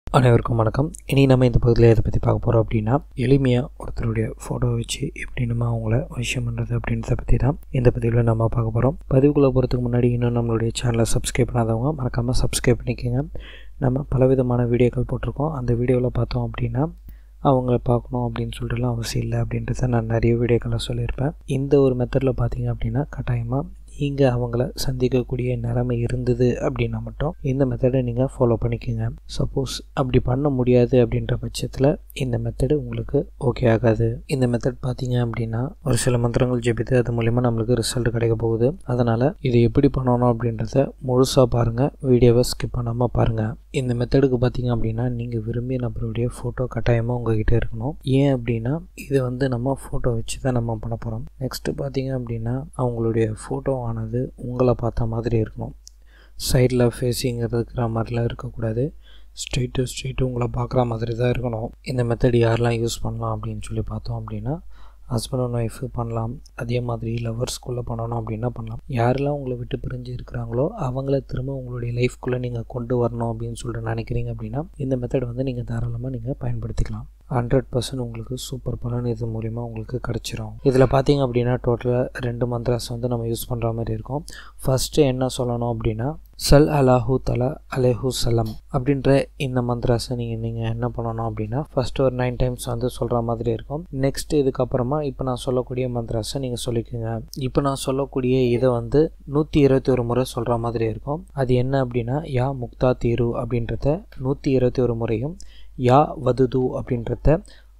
அனைவருக்கும் வணக்கம் இனி நம்ம இந்த பகுதியில் எதை பற்றி பார்க்க போகிறோம் அப்படின்னா எளிமையாக ஒருத்தருடைய ஃபோட்டோ வச்சு எப்படி நம்ம அவங்கள விஷயம் பண்ணுறது அப்படின்றத பற்றி தான் இந்த பதிவில் நம்ம பார்க்க போகிறோம் பதிவுக்குள்ளே போகிறதுக்கு முன்னாடி இன்னும் நம்மளுடைய சேனலை சப்ஸ்கிரைப் பண்ணாதவங்க மறக்காமல் சப்ஸ்கிரைப் பண்ணிக்கோங்க நம்ம பலவிதமான வீடியோக்கள் போட்டிருக்கோம் அந்த வீடியோவில் பார்த்தோம் அப்படின்னா அவங்கள பார்க்கணும் அப்படின்னு சொல்லிட்டுலாம் அவசியம் இல்லை அப்படின்றத நான் நிறைய வீடியோக்களை சொல்லியிருப்பேன் இந்த ஒரு மெத்தடில் பார்த்தீங்க அப்படின்னா கட்டாயமாக நீங்கள் அவங்கள சந்திக்கக்கூடிய நிலைமை இருந்தது அப்படின்னா மட்டும் இந்த மெத்தடை நீங்கள் ஃபாலோ பண்ணிக்கோங்க சப்போஸ் அப்படி பண்ண முடியாது அப்படின்ற பட்சத்தில் இந்த மெத்தடு உங்களுக்கு ஓகே ஆகாது இந்த மெத்தட் பார்த்தீங்க அப்படின்னா ஒரு சில மந்திரங்கள் ஜெபித்து அது மூலிமா நம்மளுக்கு ரிசல்ட் கிடைக்க போகுது அதனால் இது எப்படி பண்ணணும் அப்படின்றத முழுசாக பாருங்கள் வீடியோவை ஸ்கிப் பண்ணாமல் பாருங்கள் இந்த மெத்தடுக்கு பார்த்தீங்க அப்படின்னா நீங்கள் விரும்பிய நபருடைய ஃபோட்டோ கட்டாயமாக உங்ககிட்ட இருக்கணும் ஏன் அப்படின்னா இது வந்து நம்ம ஃபோட்டோ வச்சு தான் நம்ம பண்ண போகிறோம் நெக்ஸ்ட்டு பார்த்தீங்க அப்படின்னா அவங்களுடைய ஃபோட்டோ ஆனது உங்களை பார்த்த மாதிரி இருக்கணும் சைடில் ஃபேஸிங் இருக்கிற மாதிரிலாம் இருக்கக்கூடாது ஸ்ட்ரெயிட்டு ஸ்ட்ரெயிட்டு உங்களை பார்க்குற மாதிரி தான் இருக்கணும் இந்த மெத்தட் யாரெல்லாம் யூஸ் பண்ணலாம் அப்படின்னு சொல்லி பார்த்தோம் அப்படின்னா ஹஸ்பண்ட் அண்ட் ஒய்ஃபு பண்ணலாம் அதே மாதிரி லவர்ஸ்குள்ளே பண்ணணும் அப்படின்னா பண்ணலாம் யாரெல்லாம் உங்களை விட்டு பிரிஞ்சு இருக்கிறாங்களோ அவங்கள திரும்ப உங்களுடைய லைஃப்குள்ளே நீங்கள் கொண்டு வரணும் அப்படின்னு சொல்லிட்டு நினைக்கிறீங்க அப்படின்னா இந்த மெத்தட் வந்து நீங்கள் தாராளமாக நீங்கள் பயன்படுத்திக்கலாம் ஹண்ட்ரட் பர்சன்ட் உங்களுக்கு சூப்பர் பலன் இது மூலிமா உங்களுக்கு கிடச்சிரும் இதில் பார்த்தீங்க அப்படின்னா டோட்டலாக ரெண்டு மந்த்ராஸ் வந்து நம்ம யூஸ் பண்ணுற மாதிரி இருக்கும் ஃபஸ்ட்டு என்ன சொல்லணும் அப்படின்னா சல் அலாஹூ தலா அலேஹூ சலம் அப்படின்ற இந்த மந்த்ராஸை நீங்கள் நீங்கள் என்ன பண்ணணும் அப்படின்னா ஃபஸ்ட்டு ஒரு நைன் டைம்ஸ் வந்து சொல்கிற மாதிரி இருக்கும் நெக்ஸ்ட் இதுக்கப்புறமா இப்போ நான் சொல்லக்கூடிய மந்த்ராஸை நீங்கள் சொல்லிக்கோங்க இப்போ நான் சொல்லக்கூடிய இதை வந்து நூற்றி இருபத்தி ஒரு முறை சொல்கிற மாதிரி இருக்கும் அது என்ன அப்படின்னா யா முக்தா தீரு அப்படின்றத நூற்றி இருபத்தி ஒரு முறையும் யா வதுது அப்படின்றத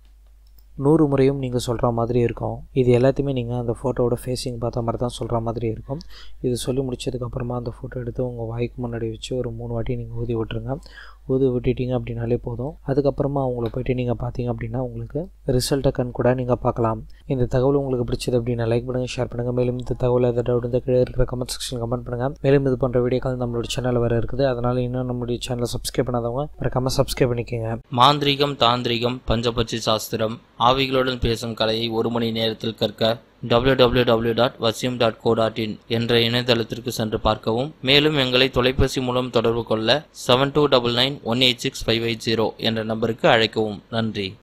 நூறு முறையும் நீங்கள் சொல்கிற மாதிரி இருக்கும் இது எல்லாத்தையுமே நீங்கள் அந்த ஃபோட்டோவோட ஃபேஸிங் பார்த்த மாதிரி தான் சொல்கிற மாதிரி இருக்கும் இது சொல்லி முடிச்சதுக்கப்புறமா அந்த ஃபோட்டோ எடுத்து உங்கள் வாய்க்கு முன்னாடி வச்சு ஒரு மூணு வாட்டி நீங்கள் ஊதி விட்டுருங்க ஊதி விட்டுட்டீங்க அப்படின்னாலே போதும் அதுக்கப்புறமா அவங்கள போய்ட்டு நீங்கள் பார்த்தீங்க அப்படின்னா உங்களுக்கு ரிசல்ட்டை கண் கூட நீங்கள் பார்க்கலாம் இந்த தகவல் உங்களுக்கு பிடிச்சது அப்படின்னா லைக் பண்ணுங்கள் ஷேர் பண்ணுங்கள் மேலும் இந்த தகவல் எதாவது டவுட் இந்த கீழே இருக்கிற கமெண்ட் செக்ஷன் கமெண்ட் பண்ணுங்கள் மேலும் இது போன்ற வீடியோக்கள் நம்மளோட சேனல் வர இருக்குது அதனால் இன்னும் நம்மளுடைய சேனலை சப்ஸ்கிரைப் பண்ணாதவங்க மறக்காமல் சப்ஸ்கிரைப் பண்ணிக்கோங்க மாந்திரிகம் தாந்திரிகம் பஞ்சபட்சி சாஸ்திரம் ஆவிகளுடன் பேசும் கலையை ஒரு மணி நேரத்தில் கற்க www.vasyum.co.in டாட் வசியம் டாட் கோ டாட் இன் என்ற இணையதளத்திற்கு சென்று பார்க்கவும் மேலும் எங்களை தொலைபேசி மூலம் தொடர்பு கொள்ள seven two double nine one eight six five eight zero என்ற நம்பருக்கு அழைக்கவும் நன்றி